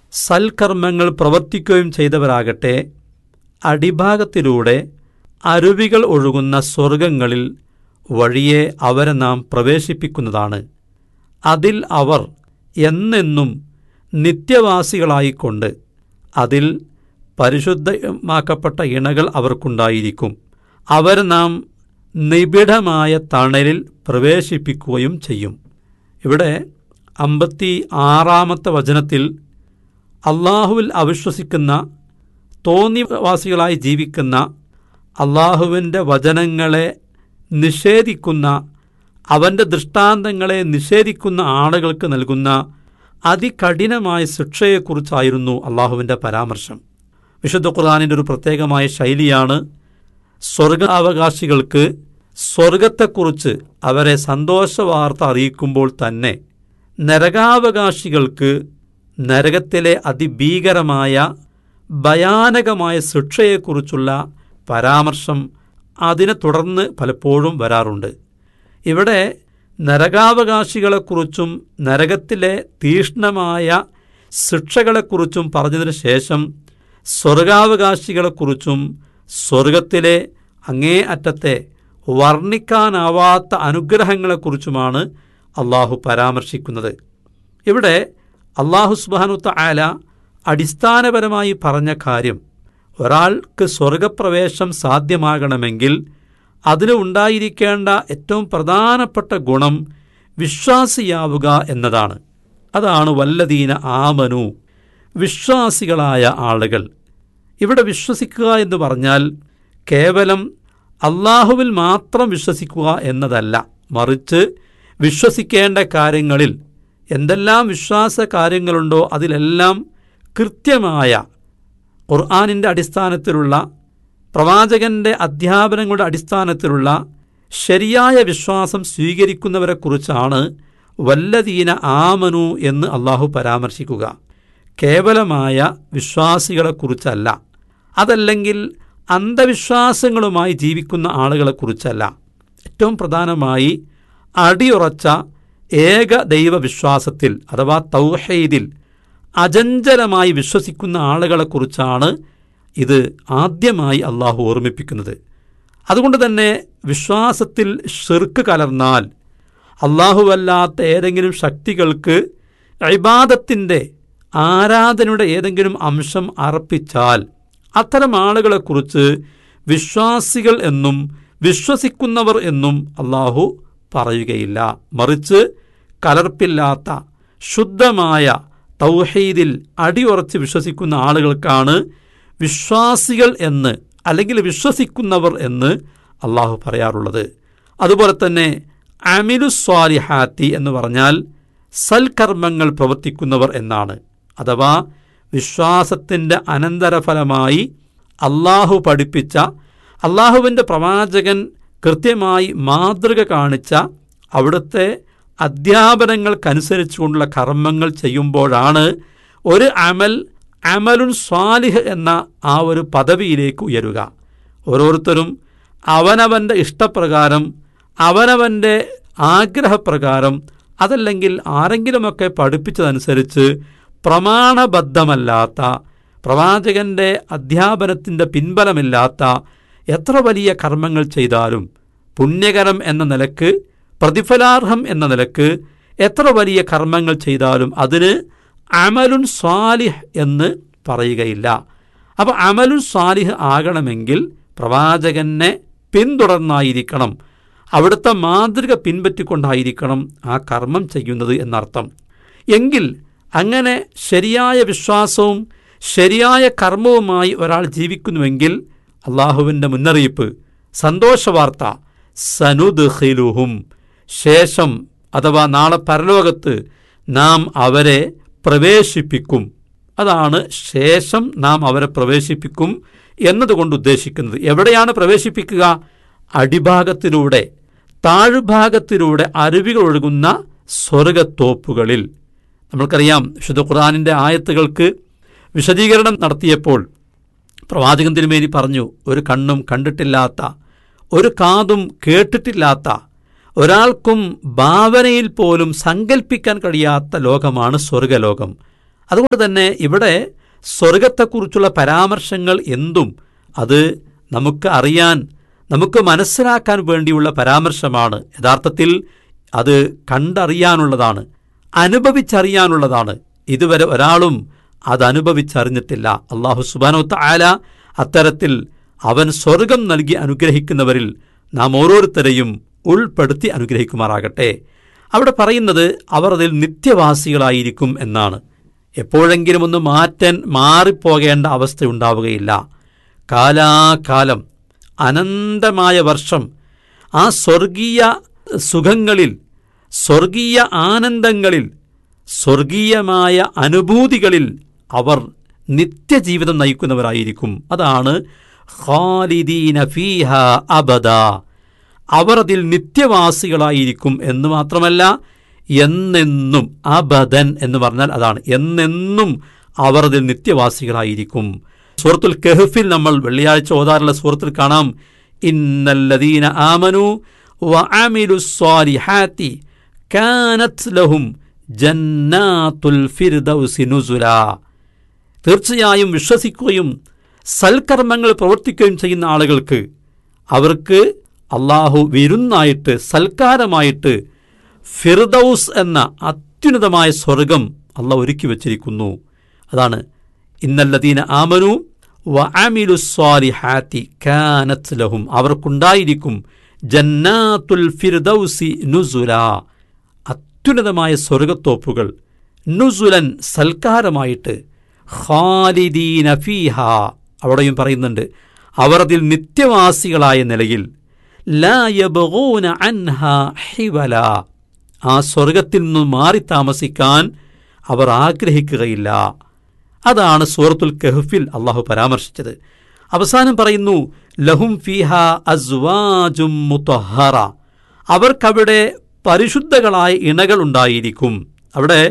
സൽക്കർമ്മങ്ങൾ പ്രവർത്തിക്കുകയും ചെയ്തവരാകട്ടെ അടിഭാഗത്തിലൂടെ അരുവികൾ ഒഴുകുന്ന സ്വർഗങ്ങളിൽ വഴിയെ അവരെ നാം പ്രവേശിപ്പിക്കുന്നതാണ് അതിൽ അവർ എന്നെന്നും നിത്യവാസികളായിക്കൊണ്ട് അതിൽ പരിശുദ്ധമാക്കപ്പെട്ട ഇണകൾ അവർക്കുണ്ടായിരിക്കും അവർ നാം നിബിഡമായ തണലിൽ പ്രവേശിപ്പിക്കുകയും ചെയ്യും ഇവിടെ അമ്പത്തി ആറാമത്തെ വചനത്തിൽ അള്ളാഹുവിൽ അവിശ്വസിക്കുന്ന തോന്നിവാസികളായി ജീവിക്കുന്ന അള്ളാഹുവിൻ്റെ വചനങ്ങളെ നിഷേധിക്കുന്ന അവൻ്റെ ദൃഷ്ടാന്തങ്ങളെ നിഷേധിക്കുന്ന ആളുകൾക്ക് നൽകുന്ന അതികഠിനമായ ശിക്ഷയെക്കുറിച്ചായിരുന്നു അള്ളാഹുവിൻ്റെ പരാമർശം വിശുദ്ധ ഖുർആാനിൻ്റെ ഒരു പ്രത്യേകമായ ശൈലിയാണ് സ്വർഗാവകാശികൾക്ക് സ്വർഗത്തെക്കുറിച്ച് അവരെ സന്തോഷവാർത്ത അറിയിക്കുമ്പോൾ തന്നെ നരകാവകാശികൾക്ക് നരകത്തിലെ അതിഭീകരമായ ഭയാനകമായ ശിക്ഷയെക്കുറിച്ചുള്ള പരാമർശം അതിനെ തുടർന്ന് പലപ്പോഴും വരാറുണ്ട് ഇവിടെ നരകാവകാശികളെക്കുറിച്ചും നരകത്തിലെ തീഷ്ണമായ ശിക്ഷകളെക്കുറിച്ചും പറഞ്ഞതിന് ശേഷം സ്വർഗാവകാശികളെക്കുറിച്ചും സ്വർഗത്തിലെ അങ്ങേ അറ്റത്തെ വർണ്ണിക്കാനാവാത്ത അനുഗ്രഹങ്ങളെക്കുറിച്ചുമാണ് അള്ളാഹു പരാമർശിക്കുന്നത് ഇവിടെ അള്ളാഹു സുബാനുത്ത ആല അടിസ്ഥാനപരമായി പറഞ്ഞ കാര്യം ഒരാൾക്ക് സ്വർഗപ്രവേശം സാധ്യമാകണമെങ്കിൽ അതിന് ഉണ്ടായിരിക്കേണ്ട ഏറ്റവും പ്രധാനപ്പെട്ട ഗുണം വിശ്വാസിയാവുക എന്നതാണ് അതാണ് വല്ലദീന ആമനു വിശ്വാസികളായ ആളുകൾ ഇവിടെ വിശ്വസിക്കുക എന്ന് പറഞ്ഞാൽ കേവലം അള്ളാഹുവിൽ മാത്രം വിശ്വസിക്കുക എന്നതല്ല മറിച്ച് വിശ്വസിക്കേണ്ട കാര്യങ്ങളിൽ എന്തെല്ലാം വിശ്വാസ കാര്യങ്ങളുണ്ടോ അതിലെല്ലാം കൃത്യമായ ഖുർആാനിൻ്റെ അടിസ്ഥാനത്തിലുള്ള പ്രവാചകന്റെ അധ്യാപനങ്ങളുടെ അടിസ്ഥാനത്തിലുള്ള ശരിയായ വിശ്വാസം സ്വീകരിക്കുന്നവരെക്കുറിച്ചാണ് വല്ലദീന ആമനു എന്ന് അള്ളാഹു പരാമർശിക്കുക കേവലമായ വിശ്വാസികളെക്കുറിച്ചല്ല അതല്ലെങ്കിൽ അന്ധവിശ്വാസങ്ങളുമായി ജീവിക്കുന്ന ആളുകളെക്കുറിച്ചല്ല ഏറ്റവും പ്രധാനമായി അടിയുറച്ച ഏക ദൈവവിശ്വാസത്തിൽ അഥവാ തൗഹീദിൽ അചഞ്ചലമായി വിശ്വസിക്കുന്ന ആളുകളെക്കുറിച്ചാണ് ഇത് ആദ്യമായി അള്ളാഹു ഓർമ്മിപ്പിക്കുന്നത് അതുകൊണ്ട് തന്നെ വിശ്വാസത്തിൽ ഷിർക്ക് കലർന്നാൽ അള്ളാഹുവല്ലാത്ത ഏതെങ്കിലും ശക്തികൾക്ക് ഇബാദത്തിൻ്റെ ആരാധനയുടെ ഏതെങ്കിലും അംശം അർപ്പിച്ചാൽ അത്തരം ആളുകളെക്കുറിച്ച് വിശ്വാസികൾ എന്നും വിശ്വസിക്കുന്നവർ എന്നും അള്ളാഹു പറയുകയില്ല മറിച്ച് കലർപ്പില്ലാത്ത ശുദ്ധമായ തൗഹീദിൽ അടിയുറച്ച് വിശ്വസിക്കുന്ന ആളുകൾക്കാണ് വിശ്വാസികൾ എന്ന് അല്ലെങ്കിൽ വിശ്വസിക്കുന്നവർ എന്ന് അള്ളാഹു പറയാറുള്ളത് അതുപോലെ തന്നെ അമിലു സ്വാലിഹാത്തി എന്ന് പറഞ്ഞാൽ സൽക്കർമ്മങ്ങൾ പ്രവർത്തിക്കുന്നവർ എന്നാണ് അഥവാ വിശ്വാസത്തിൻ്റെ അനന്തരഫലമായി അള്ളാഹു പഠിപ്പിച്ച അള്ളാഹുവിൻ്റെ പ്രവാചകൻ കൃത്യമായി മാതൃക കാണിച്ച അവിടുത്തെ അധ്യാപനങ്ങൾക്കനുസരിച്ചുകൊണ്ടുള്ള കർമ്മങ്ങൾ ചെയ്യുമ്പോഴാണ് ഒരു അമൽ അമലുൻ സ്വാലിഹ് എന്ന ആ ഒരു പദവിയിലേക്ക് ഉയരുക ഓരോരുത്തരും അവനവൻ്റെ ഇഷ്ടപ്രകാരം അവനവൻ്റെ ആഗ്രഹപ്രകാരം അതല്ലെങ്കിൽ ആരെങ്കിലുമൊക്കെ പഠിപ്പിച്ചതനുസരിച്ച് പ്രമാണബദ്ധമല്ലാത്ത പ്രവാചകന്റെ അധ്യാപനത്തിൻ്റെ പിൻബലമില്ലാത്ത എത്ര വലിയ കർമ്മങ്ങൾ ചെയ്താലും പുണ്യകരം എന്ന നിലക്ക് പ്രതിഫലാർഹം എന്ന നിലക്ക് എത്ര വലിയ കർമ്മങ്ങൾ ചെയ്താലും അതിന് അമലുൻ സ്വാലിഹ് എന്ന് പറയുകയില്ല അപ്പോൾ അമലുൻ സ്വാലിഹ് ആകണമെങ്കിൽ പ്രവാചകനെ പിന്തുടർന്നായിരിക്കണം അവിടുത്തെ മാതൃക പിൻപറ്റിക്കൊണ്ടായിരിക്കണം ആ കർമ്മം ചെയ്യുന്നത് എന്നർത്ഥം എങ്കിൽ അങ്ങനെ ശരിയായ വിശ്വാസവും ശരിയായ കർമ്മവുമായി ഒരാൾ ജീവിക്കുന്നുവെങ്കിൽ അള്ളാഹുവിൻ്റെ മുന്നറിയിപ്പ് സന്തോഷവാർത്ത സനുദ്ഹിലുഹും ശേഷം അഥവാ നാളെ പരലോകത്ത് നാം അവരെ പ്രവേശിപ്പിക്കും അതാണ് ശേഷം നാം അവരെ പ്രവേശിപ്പിക്കും എന്നതുകൊണ്ട് ഉദ്ദേശിക്കുന്നത് എവിടെയാണ് പ്രവേശിപ്പിക്കുക അടിഭാഗത്തിലൂടെ താഴ്ഭാഗത്തിലൂടെ അരുവികൾ ഒഴുകുന്ന സ്വർഗത്തോപ്പുകളിൽ നമ്മൾക്കറിയാം വിശുദ്ധ ഖുർആാനിൻ്റെ ആയത്തുകൾക്ക് വിശദീകരണം നടത്തിയപ്പോൾ പ്രവാചകൻ തിരുമേനി പറഞ്ഞു ഒരു കണ്ണും കണ്ടിട്ടില്ലാത്ത ഒരു കാതും കേട്ടിട്ടില്ലാത്ത ഒരാൾക്കും ഭാവനയിൽ പോലും സങ്കല്പിക്കാൻ കഴിയാത്ത ലോകമാണ് സ്വർഗലോകം അതുകൊണ്ട് തന്നെ ഇവിടെ സ്വർഗത്തെക്കുറിച്ചുള്ള പരാമർശങ്ങൾ എന്തും അത് നമുക്ക് അറിയാൻ നമുക്ക് മനസ്സിലാക്കാൻ വേണ്ടിയുള്ള പരാമർശമാണ് യഥാർത്ഥത്തിൽ അത് കണ്ടറിയാനുള്ളതാണ് അനുഭവിച്ചറിയാനുള്ളതാണ് ഇതുവരെ ഒരാളും അത് അനുഭവിച്ചറിഞ്ഞിട്ടില്ല അള്ളാഹു സുബാനോത്ത ആല അത്തരത്തിൽ അവൻ സ്വർഗം നൽകി അനുഗ്രഹിക്കുന്നവരിൽ നാം ഓരോരുത്തരെയും ഉൾപ്പെടുത്തി അനുഗ്രഹിക്കുമാറാകട്ടെ അവിടെ പറയുന്നത് അവർ അതിൽ നിത്യവാസികളായിരിക്കും എന്നാണ് എപ്പോഴെങ്കിലും ഒന്ന് മാറ്റാൻ മാറിപ്പോകേണ്ട അവസ്ഥയുണ്ടാവുകയില്ല കാലാകാലം അനന്തമായ വർഷം ആ സ്വർഗീയ സുഖങ്ങളിൽ സ്വർഗീയ ആനന്ദങ്ങളിൽ സ്വർഗീയമായ അനുഭൂതികളിൽ അവർ നിത്യജീവിതം നയിക്കുന്നവരായിരിക്കും അതാണ് ഖാലിദീന ഫീഹ അബദ അവർ അതിൽ നിത്യവാസികളായിരിക്കും എന്ന് മാത്രമല്ല എന്നെന്നും അബദൻ എന്ന് പറഞ്ഞാൽ അതാണ് എന്നെന്നും അവർ അതിൽ നിത്യവാസികളായിരിക്കും സൂറത്തുൽ കെഹഫിൽ നമ്മൾ വെള്ളിയാഴ്ച ഓതാറുള്ള സൂറത്തിൽ കാണാം ഇന്നല്ലദീന ആമനു വഅമിലു സ്വാലിഹാത്തി കാനത് ലഹും ജന്നാത്തുൽ ഫിർദൗസി നുസുല തീർച്ചയായും വിശ്വസിക്കുകയും സൽക്കർമ്മങ്ങൾ പ്രവർത്തിക്കുകയും ചെയ്യുന്ന ആളുകൾക്ക് അവർക്ക് അള്ളാഹു വിരുന്നായിട്ട് സൽക്കാരമായിട്ട് ഫിർദൌസ് എന്ന അത്യുന്നതമായ സ്വർഗം അള്ളാഹ് ഒരുക്കി വച്ചിരിക്കുന്നു അതാണ് ഇന്നല്ലദീന ആമനു വ അമിലു സ്വാലിഹാത്തി കാനത്ത് ലഹും അവർക്കുണ്ടായിരിക്കും ജന്നാത്തുൽ ഫിർദൌസി നുസുല അത്യുന്നതമായ സ്വർഗത്തോപ്പുകൾ നുസുലൻ സൽക്കാരമായിട്ട് ഖാലിദീന ഫീഹ അവിടെയും പറയുന്നുണ്ട് അവർ അതിൽ നിത്യവാസികളായ നിലയിൽ ലാ യബ്ഗൂന അൻഹ ഹിവല ആ സ്വർഗത്തിൽ നിന്നും മാറി താമസിക്കാൻ അവർ ആഗ്രഹിക്കുകയില്ല അതാണ് സൂറത്തുൽ കഹഫിൽ അള്ളാഹു പരാമർശിച്ചത് അവസാനം പറയുന്നു ലഹും ഫിഹ അസ്വാജും മുത്തഹറ അവർക്കവിടെ പരിശുദ്ധകളായ ഇണകൾ ഉണ്ടായിരിക്കും അവിടെ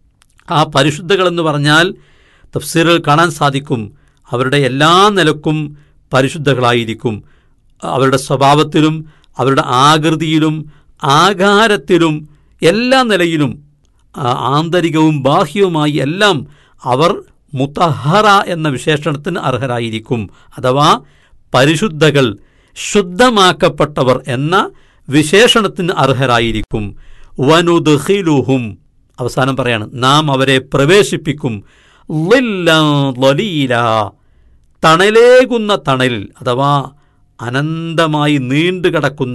ആ പരിശുദ്ധകൾ എന്ന് പറഞ്ഞാൽ തഫ്സീറുകൾ കാണാൻ സാധിക്കും അവരുടെ എല്ലാ നിലക്കും പരിശുദ്ധകളായിരിക്കും അവരുടെ സ്വഭാവത്തിലും അവരുടെ ആകൃതിയിലും ആകാരത്തിലും എല്ലാ നിലയിലും ആ, ആന്തരികവും ബാഹ്യവുമായി എല്ലാം അവർ മുത്തഹറ എന്ന വിശേഷണത്തിന് അർഹരായിരിക്കും അഥവാ പരിശുദ്ധകൾ ശുദ്ധമാക്കപ്പെട്ടവർ എന്ന വിശേഷണത്തിന് അർഹരായിരിക്കും വനുദ്ഖിലുഹും അവസാനം പറയാണ് നാം അവരെ പ്രവേശിപ്പിക്കും ളില്ലൻ ളലീല. തണലേകുന്ന തണലിൽ അഥവാ അനന്തമായി നീണ്ടുകിടക്കുന്ന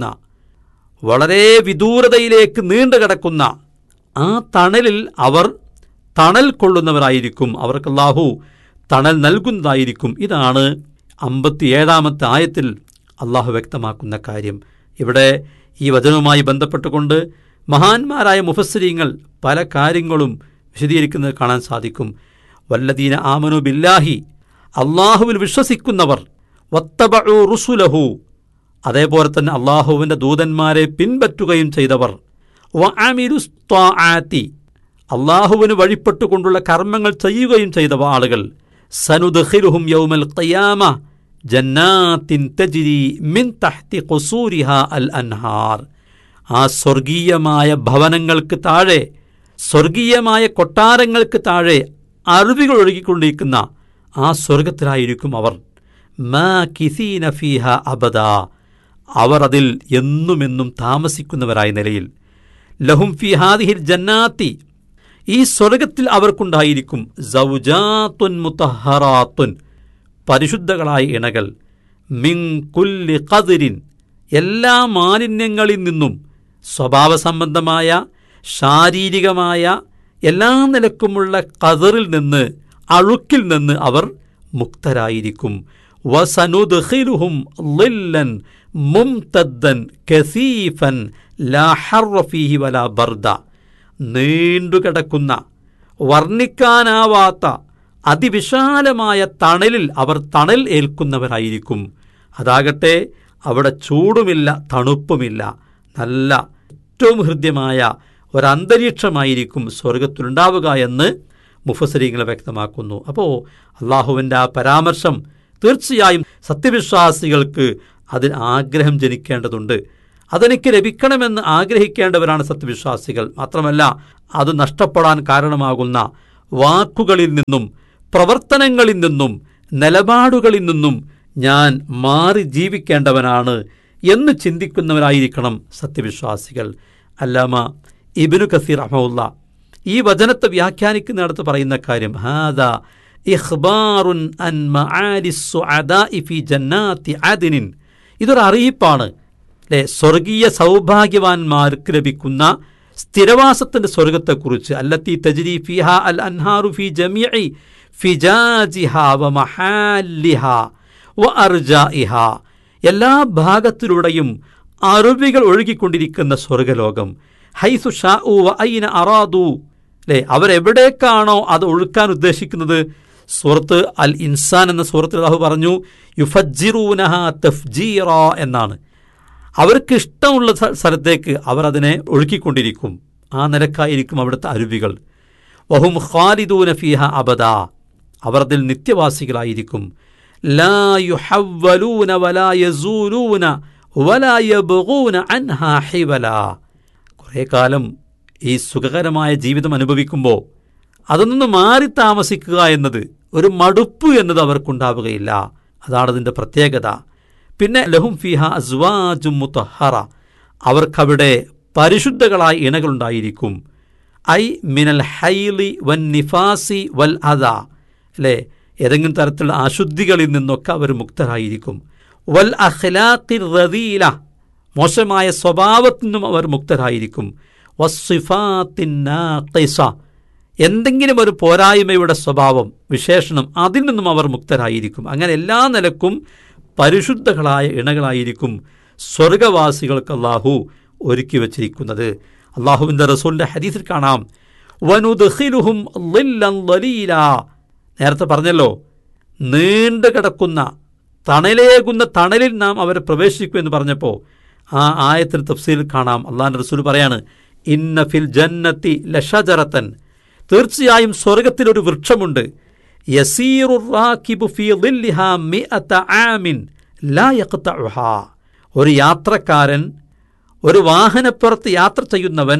വളരെ വിദൂരതയിലേക്ക് നീണ്ടുകിടക്കുന്ന ആ തണലിൽ അവർ തണൽ കൊള്ളുന്നവരായിരിക്കും അവർക്ക് അല്ലാഹു തണൽ നൽകുന്നതായിരിക്കും ഇതാണ് അമ്പത്തിയേഴാമത്തെ ആയത്തിൽ അള്ളാഹു വ്യക്തമാക്കുന്ന കാര്യം ഇവിടെ ഈ വചനവുമായി ബന്ധപ്പെട്ടുകൊണ്ട് മഹാന്മാരായ മുഫസ്സിരീങ്ങൾ പല കാര്യങ്ങളും വിശദീകരിക്കുന്നത് കാണാൻ സാധിക്കും വല്ലദീന ആമനു ബില്ലാഹി അള്ളാഹുവിൽ വിശ്വസിക്കുന്നവർ വത്തബഉ റുസുലഹു അതേപോലെ തന്നെ അള്ളാഹുവിൻ്റെ ദൂതന്മാരെ പിൻപറ്റുകയും ചെയ്തവർ വഅമിലുസ്ത്വാആത്തി അള്ളാഹുവിന് വഴിപ്പെട്ടുകൊണ്ടുള്ള കർമ്മങ്ങൾ ചെയ്യുകയും ചെയ്ത ആളുകൾ സനുദ്ഖിലുഹും യൗമൽ ഖിയാമ ജന്നാത്തിൻ തജ്രി മിൻ തഹ്തി ഖുസൂരിഹ അൽ അൻഹാർ ആ സ്വർഗീയമായ ഭവനങ്ങൾക്ക് താഴെ സ്വർഗീയമായ കൊട്ടാരങ്ങൾക്ക് താഴെ അരുവികൾ ഒഴുകിക്കൊണ്ടിരിക്കുന്ന ആ സ്വർഗത്തിലായിരിക്കും അവർ മാ കിസീന ഫീഹ അബദ അവർ അതിൽ എന്നുമെന്നും താമസിക്കുന്നവരായ നിലയിൽ ലഹും ഫി ഹാദിഹിൽ ജന്നാത്തി ഈ സ്വർഗത്തിൽ അവർക്കുണ്ടായിരിക്കും സൗജാത്തുൻ മുത്തഹറാത്തുൻ പരിശുദ്ധകളായ ഇണകൾ മിൻ കുല്ലി ഖദിരിൻ എല്ലാ മാലിന്യങ്ങളിൽ നിന്നും സ്വഭാവ സംബന്ധമായ ശാരീരികമായ എല്ലാ നിലക്കുമുള്ള കതിറിൽ നിന്ന് അഴുക്കിൽ നിന്ന് അവർ മുക്തരായിരിക്കും വസനുദ്ഖിലുഹും ളില്ലൻ മുംതദ്ദൻ കസീഫൻ ലാ ഹർറ ഫീഹി വലാ ബർദ നീണ്ടുകിടക്കുന്ന വർണ്ണിക്കാനാവാത്ത അതിവിശാലമായ തണലിൽ അവർ തണൽ ഏൽക്കുന്നവരായിരിക്കും അതാകട്ടെ അവിടെ ചൂടുമില്ല തണുപ്പുമില്ല നല്ല ഏറ്റവും ഹൃദ്യമായ ഒരന്തരീക്ഷമായിരിക്കും സ്വർഗത്തിലുണ്ടാവുക എന്ന് മുഫസരീങ്ങൾ വ്യക്തമാക്കുന്നു അപ്പോൾ അള്ളാഹുവിൻ്റെ ആ പരാമർശം തീർച്ചയായും സത്യവിശ്വാസികൾക്ക് അതിൽ ആഗ്രഹം ജനിക്കേണ്ടതുണ്ട് അതെനിക്ക് ലഭിക്കണമെന്ന് ആഗ്രഹിക്കേണ്ടവരാണ് സത്യവിശ്വാസികൾ മാത്രമല്ല അത് നഷ്ടപ്പെടാൻ കാരണമാകുന്ന വാക്കുകളിൽ നിന്നും പ്രവർത്തനങ്ങളിൽ നിന്നും നിലപാടുകളിൽ നിന്നും ഞാൻ മാറി ജീവിക്കേണ്ടവനാണ് എന്ന് ചിന്തിക്കുന്നവരായിരിക്കണം സത്യവിശ്വാസികൾ അല്ലാമ ഇബിനു കസീർ അഹമുല്ല ഈ വചനത്തെ വ്യാഖ്യാനിക്കുന്നിടത്ത് പറയുന്ന കാര്യം ഹാദ ഇഖ്ബാറുൻ അൻ മആലി സുഅദാഇ ഫി ജന്നാത്തി അദ്നിൻ ഇതൊരു അറിയിപ്പാണ് അല്ലെ സ്വർഗീയ സൗഭാഗ്യവാന്മാർക്ക് ലഭിക്കുന്ന സ്ഥിരവാസത്തിന്റെ സ്വർഗത്തെക്കുറിച്ച് അല്ലത്തി തജ്രി ഫിഹ അൽ അൻഹാറു ഫി ജമീഇ ഫിജാജിഹ വ മഹാലിഹ വ അർജാഇഹ എല്ലാ ഭാഗത്തിലൂടെയും അറുവികൾ ഒഴുകിക്കൊണ്ടിരിക്കുന്ന സ്വർഗലോകം ഹൈസു ഷാ വ ഐന അറാദു അല്ലേ അവരെവിടേക്കാണോ അത് ഒഴുക്കാൻ ഉദ്ദേശിക്കുന്നത് സൂറത്ത് അൽ ഇൻസാൻ എന്ന സൂറത്തിൽ അള്ളാഹു പറഞ്ഞു യുഫജിറൂനഹ തഫ്ജീറ എന്നാണ് അവർക്ക് ഇഷ്ടമുള്ള സ്ഥ- സ്ഥലത്തേക്ക് അവർ അതിനെ ഒഴുക്കിക്കൊണ്ടിരിക്കും ആ നിലക്കായിരിക്കും അവിടുത്തെ അരുവികൾ വഹും ഖാലിദൂന ഫീഹ അബദ അവർ അതിൽ നിത്യവാസികളായിരിക്കും ലാ യുഹവ്വലൂന വലാ യസൂലൂന വലാ യബ്ഗൂന അൻഹാ ഹിവല കുറേ കാലം ഈ സുഖകരമായ ജീവിതം അനുഭവിക്കുമ്പോൾ അതിൽ നിന്ന് മാറി താമസിക്കുക എന്നത് ഒരു മടുപ്പ് എന്നത് അവർക്കുണ്ടാവുകയില്ല അതാണ് അതിൻ്റെ പ്രത്യേകത പിന്നെ ലഹും ഫിഹ അസ്വാജും മുത്തഹറ അവർക്കവിടെ പരിശുദ്ധകളായ ഇണകളുണ്ടായിരിക്കും ഐ മിനൽ ഹൈലി വൻ നിഫാസി വൽ അദ അല്ലേ ഏതെങ്കിലും തരത്തിലുള്ള അശുദ്ധികളിൽ നിന്നൊക്കെ അവർ മുക്തരായിരിക്കും വൽ അഖ്ലാഖി റദീല മോശമായ സ്വഭാവത്തിൽ നിന്നും അവർ മുക്തരായിരിക്കും വസ്സിഫാത്തിൻ നാഖിസ എന്തെങ്കിലും ഒരു പോരായ്മയുടെ സ്വഭാവം വിശേഷണം അതിൽ നിന്നും അവർ മുക്തരായിരിക്കും അങ്ങനെ എല്ലാ നിലക്കും പരിശുദ്ധകളായ ഇണകളായിരിക്കും സ്വർഗവാസികൾക്ക് അള്ളാഹു ഒരുക്കി വച്ചിരിക്കുന്നത് അള്ളാഹുവിൻ്റെ റസൂലിൻ്റെ ഹദീസിൽ കാണാം വനുദ്ഖിലുഹും ളില്ലൻ ളലീല. നേരത്തെ പറഞ്ഞല്ലോ നീണ്ടു കിടക്കുന്ന തണലേകുന്ന തണലിൽ നാം അവരെ പ്രവേശിക്കുമെന്ന് പറഞ്ഞപ്പോൾ ആ ആയത്തിൽ തഫ്സീലിൽ കാണാം അള്ളാഹിൻ്റെ റസൂൽ പറയാണ് ഇന്ന ഫിൽ ജന്നത്തി ലഷജറത്തൻ തീർച്ചയായും സ്വർഗത്തിൽ ഒരു വൃക്ഷമുണ്ട് യസീറു റാക്കിബു ഫീ ളില്ലിഹാ മിഅത ആമിൻ ലാ യഖ്തഉഹാ ഒരു യാത്രക്കാരൻ ഒരു വാഹനപ്പുറത്ത് യാത്ര ചെയ്യുന്നവൻ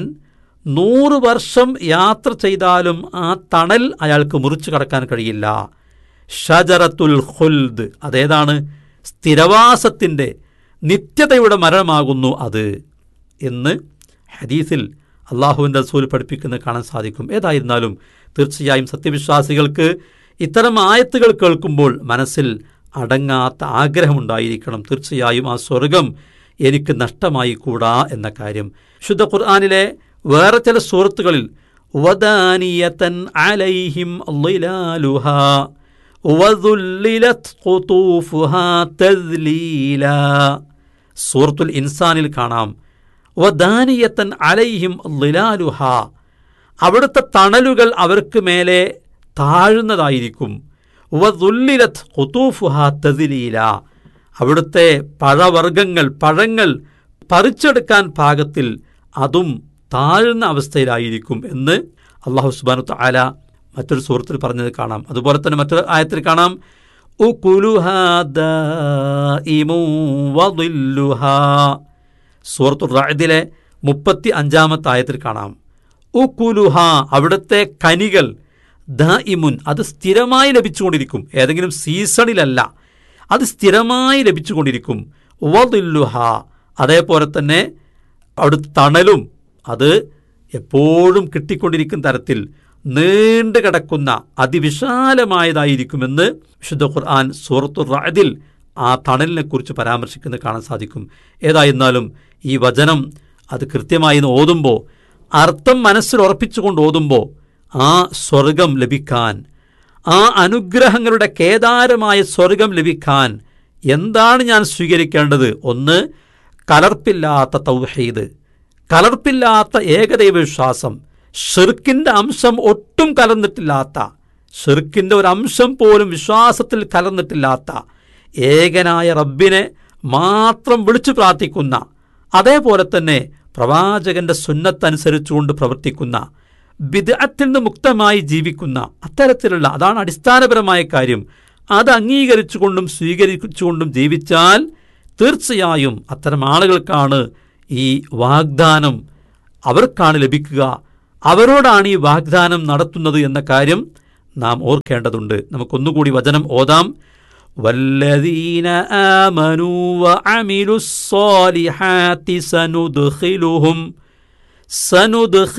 നൂറ് വർഷം യാത്ര ചെയ്താലും ആ തണൽ അയാൾക്ക് മുറിച്ചു കടക്കാൻ കഴിയില്ല ഷജറത്തുൽ ഖുൽദ് അതേതാണ് സ്ഥിരവാസത്തിൻ്റെ നിത്യതയുടെ മരമാകുന്നു അത് എന്ന് ഹദീസിൽ അള്ളാഹുവിൻ്റെ റസൂൽ പഠിപ്പിക്കുന്നത് കാണാൻ സാധിക്കും ഏതായിരുന്നാലും തീർച്ചയായും സത്യവിശ്വാസികൾക്ക് ഇത്തരം ആയത്തുകൾ കേൾക്കുമ്പോൾ മനസ്സിൽ അടങ്ങാത്ത ആഗ്രഹമുണ്ടായിരിക്കണം തീർച്ചയായും ആ സ്വർഗം എനിക്ക് നഷ്ടമായി കൂടാ എന്ന കാര്യം ശുദ്ധ ഖുർആാനിലെ വേറെ ചില സൂറത്തുകളിൽ വദാനിയതൻ അലൈഹിം ളിലാലുഹാ വദുല്ലിലത് ഖുതൂഫുഹാ തദ്ലീലാ സൂറത്തുൽ ഇൻസാനിൽ കാണാം വദാനിയത്തൻ അലൈഹിം ളിലാലുഹ അവിടുത്തെ തണലുകൾ അവർക്ക് മേലെ താഴുന്നതായിരിക്കും വദുല്ലിലത് ഖുതൂഫുഹ തദ്ലീല അവിടുത്തെ പഴവർഗ്ഗങ്ങൾ പഴങ്ങൾ പറിച്ചെടുക്കാൻ പാകത്തിൽ അതും താഴ്ന്ന അവസ്ഥയിലായിരിക്കും എന്ന് അള്ളാഹു സുബാനു താല മറ്റൊരു സുഹൃത്തിൽ പറഞ്ഞത് കാണാം അതുപോലെ തന്നെ മറ്റൊരു ആയത്തിൽ കാണാം ഉകുലുഹാ ദാഇമുൻ വദില്ലുഹാ സൂറത്തു റാദിലെ മുപ്പത്തി അഞ്ചാമത്തെ ആയത്തിൽ കാണാം ഉക്കുലുഹ അവിടുത്തെ കനികൾ ദായിമുൻ അത് സ്ഥിരമായി ലഭിച്ചുകൊണ്ടിരിക്കും ഏതെങ്കിലും സീസണിലല്ല അത് സ്ഥിരമായി ലഭിച്ചുകൊണ്ടിരിക്കും വദില്ലുഹ അതേപോലെ തന്നെ അവിടുത്തെ തണലും അത് എപ്പോഴും കിട്ടിക്കൊണ്ടിരിക്കുന്ന തരത്തിൽ നീണ്ടു കിടക്കുന്ന അതിവിശാലമായതായിരിക്കുമെന്ന് വിശുദ്ധ ഖുർആൻ സൂറത്തു റാദിൽ ആ തണലിനെ കുറിച്ച് പരാമർശിക്കുന്നത് കാണാൻ സാധിക്കും ഏതായിരുന്നാലും ഈ വചനം അത് കൃത്യമായി ഇന്ന് ഓതുമ്പോൾ അർത്ഥം മനസ്സിൽ ഉറപ്പിച്ചുകൊണ്ട് ഓതുമ്പോൾ ആ സ്വർഗം ലഭിക്കാൻ ആ അനുഗ്രഹങ്ങളുടെ കേദാരമായ സ്വർഗം ലഭിക്കാൻ എന്താണ് ഞാൻ സ്വീകരിക്കേണ്ടത് ഒന്ന് കലർപ്പില്ലാത്ത തൗഹീദ് കലർപ്പില്ലാത്ത ഏകദൈവ വിശ്വാസം ഷിർക്കിന്റെ അംശം ഒട്ടും കലർന്നിട്ടില്ലാത്ത ഷിർക്കിന്റെ ഒരു അംശം പോലും വിശ്വാസത്തിൽ കലർന്നിട്ടില്ലാത്ത ഏകനായ റബ്ബിനെ മാത്രം വിളിച്ചു പ്രാർത്ഥിക്കുന്ന അതേപോലെ തന്നെ പ്രവാചകന്റെ സുന്നത്തനുസരിച്ചുകൊണ്ട് പ്രവർത്തിക്കുന്ന ബിദ്അത്തിൽ നിന്ന് മുക്തമായി ജീവിക്കുന്ന അത്തരത്തിലുള്ള അതാണ് അടിസ്ഥാനപരമായ കാര്യം അത് അംഗീകരിച്ചുകൊണ്ടും സ്വീകരിച്ചുകൊണ്ടും ജീവിച്ചാൽ തീർച്ചയായും അത്തരം ആളുകൾക്കാണ് ഈ വാഗ്ദാനം അവർക്കാണ് ലഭിക്കുക അവരോടാണ് ഈ വാഗ്ദാനം നടത്തുന്നത് എന്ന കാര്യം നാം ഓർക്കേണ്ടതുണ്ട് നമുക്കൊന്നുകൂടി വചനം ഓതാം വല്ലദീന ആമനു വഅമിലുസ്സാലിഹാത്തി സനുദ്ഖിലുഹും സനുദ്ഖിലുഹും